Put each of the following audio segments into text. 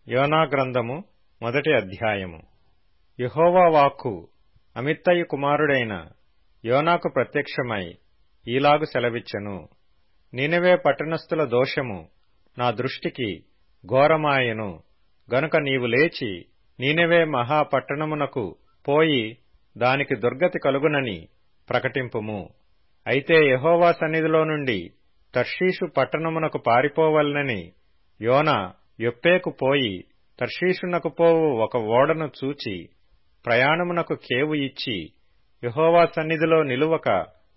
యోనా గ్రంథము మొదటి అధ్యాయము యెహోవా వాక్కు అమిత్తయి కుమారుడైన యోనాకు ప్రత్యక్షమై ఈలాగు సెలవిచ్చెను నీనెవే పట్టణస్థుల దోషము నా దృష్టికి ఘోరమాయెను గనుక నీవు లేచి నీనెవే మహా పట్టణమునకు పోయి దానికి దుర్గతి కలుగునని ప్రకటింపుము అయితే యెహోవా సన్నిధిలో నుండి తర్షీషు పట్టణమునకు పారిపోవలనని యోనా యొప్పేకు పోయి తర్షీషునకు పోవు ఒక ఓడను చూచి ప్రయాణమునకు కేవు ఇచ్చి యెహోవా సన్నిధిలో నిలువక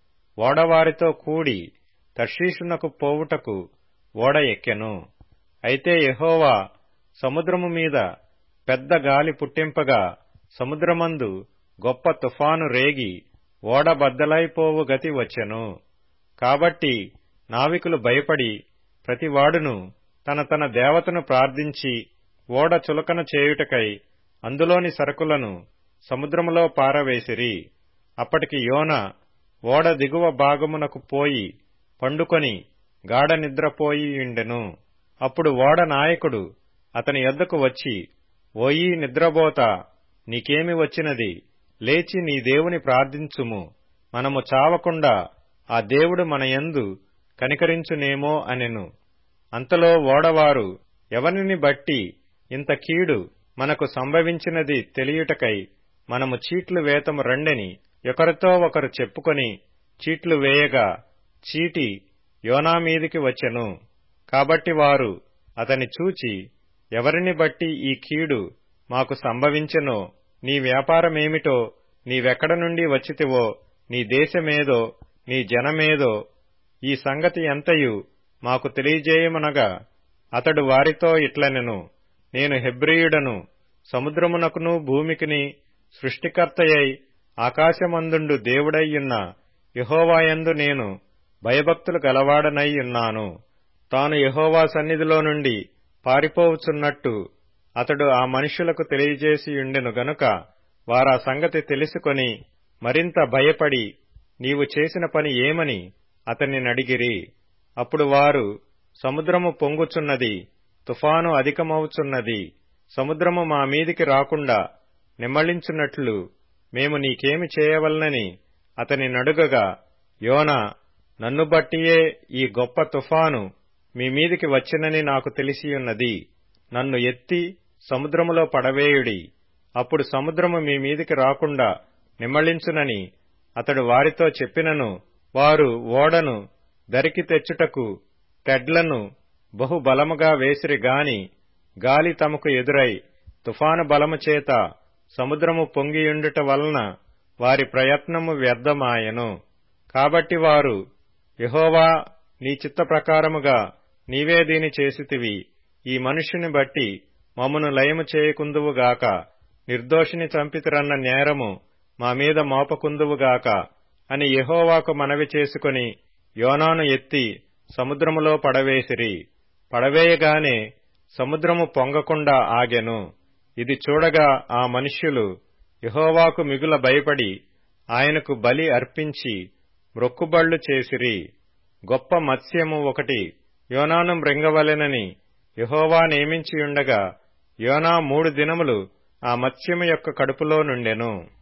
ఓడవారితో కూడి తర్షీషునకు పోవుటకు ఓడ ఎక్కెను అయితే యెహోవా సముద్రము మీద పెద్ద గాలి పుట్టింపగా సముద్రమందు గొప్ప తుఫాను రేగి ఓడ బద్దలైపోవు గతి వచ్చెను కాబట్టి నావికులు భయపడి ప్రతివాడును తన తన దేవతను ప్రార్థించి ఓడ చులకన చేయుటకై అందులోని సరుకులను సముద్రములో పారవేసిరి అప్పటికి యోన ఓడ దిగువ భాగమునకు పోయి పండుకొని గాఢ నిద్రపోయియుండెను అప్పుడు ఓడ నాయకుడు అతని యొద్దకు వచ్చి ఓయీ నిద్రబోత నీకేమి వచ్చినది లేచి నీ దేవుని ప్రార్థించుము మనము చావకుండా ఆ దేవుడు మన యందు కనికరించునేమో అనెను అంతలో ఓడవారు ఎవరిని బట్టి ఇంత కీడు మనకు సంభవించినది తెలియుటకై మనము చీట్లు వేతము రండెని ఒకరితో ఒకరు చెప్పుకొని చీట్లు వేయగా చీటి యోనా మీదికి వచ్చెను కాబట్టి వారు అతని చూచి ఎవరిని బట్టి ఈ కీడు మాకు సంభవించెనో నీ వ్యాపారమేమిటో నీవెక్కడ నుండి వచ్చితివో నీ దేశమేదో నీ జనమేదో ఈ సంగతి ఎంతయు మాకు తెలియజేయమనగా అతడు వారితో ఇట్లనెను నేను హెబ్రియుడను సముద్రమునకును భూమికిని సృష్టికర్తయై ఆకాశమందుండు దేవుడయ్యున్న యహోవాయందు నేను భయభక్తులు గలవాడనయ్యున్నాను తాను యహోవా సన్నిధిలో నుండి పారిపోవుచున్నట్టు అతడు ఆ మనుషులకు తెలియజేసియుండెను గనుక వారా సంగతి తెలుసుకొని మరింత భయపడి నీవు చేసిన పని ఏమని అతన్ని నడిగిరి అప్పుడు వారు సముద్రము పొంగుచున్నది తుఫాను అధికమవుచున్నది సముద్రము మా మీదికి రాకుండా నిమ్మళించున్నట్లు మేము నీకేమి చేయవలనని అతని నడుగగా యోన నన్ను బట్టియే ఈ గొప్ప తుఫాను మీ మీదికి వచ్చినని నాకు తెలిసియున్నది నన్ను ఎత్తి సముద్రములో పడవేయుడి అప్పుడు సముద్రము మీ మీదికి రాకుండా నిమ్మళించునని అతడు వారితో చెప్పినను వారు ఓడను దరికి తెచ్చుటకు తెడ్లను బహు బలముగా వేసిరి గాని గాలి తమకు ఎదురై తుఫాను బలము చేత సముద్రము పొంగియుండుట వలన వారి ప్రయత్నము వ్యర్థమాయెను కాబట్టి వారు యహోవా నీ చిత్త ప్రకారముగా నీవే దీని చేసితివి ఈ మనుష్యుని బట్టి మమ్మను లయము చేయకుందువుగాక నిర్దోషిని చంపితిరన్న నేరము మా మీద మోపకుందువుగాక అని యహోవాకు మనవి చేసుకుని యోనాను ఎత్తి సముద్రములో పడవేసిరి పడవేయగానే సముద్రము పొంగకుండా ఆగెను ఇది చూడగా ఆ మనుష్యులు యహోవాకు మిగుల భయపడి ఆయనకు బలి అర్పించి మ్రొక్కుబళ్లు చేసిరి గొప్ప మత్స్యము ఒకటి యోనాను మృంగవలెనని యహోవా నియమించియుండగా యోనా మూడు దినములు ఆ మత్స్యము యొక్క కడుపులో నుండెను